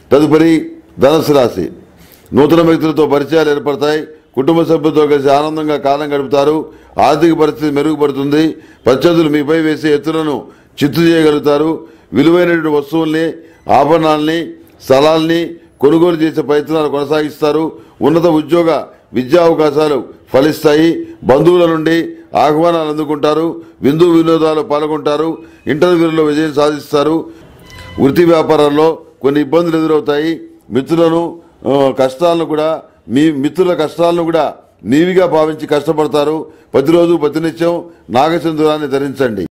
తదుపరి ధనుసు రాశి నూతన వ్యక్తులతో పరిచయాలు ఏర్పడతాయి కుటుంబ సభ్యులతో కలిసి ఆనందంగా కాలం గడుపుతారు ఆర్థిక పరిస్థితి మెరుగుపడుతుంది ప్రత్యర్థులు మీపై వేసే ఎత్తులను చిత్తు చేయగలుగుతారు విలువైనటువంటి వస్తువుల్ని ఆభరణాల్ని స్థలాల్ని కొనుగోలు చేసే ప్రయత్నాలు కొనసాగిస్తారు ఉన్నత ఉద్యోగ విద్యా అవకాశాలు ఫలిస్తాయి బంధువుల నుండి ఆహ్వానాలు అందుకుంటారు విందు వినోదాలు పాల్గొంటారు ఇంటర్వ్యూలలో విజయం సాధిస్తారు వృత్తి వ్యాపారాల్లో కొన్ని ఇబ్బందులు ఎదురవుతాయి మిత్రులను ఆ, కష్టాలను కూడా మీ మిత్రుల కష్టాలను కూడా నీవిగా భావించి కష్టపడతారు ప్రతిరోజు ప్రతినిత్యం నాగసింధురాన్ని ధరించండి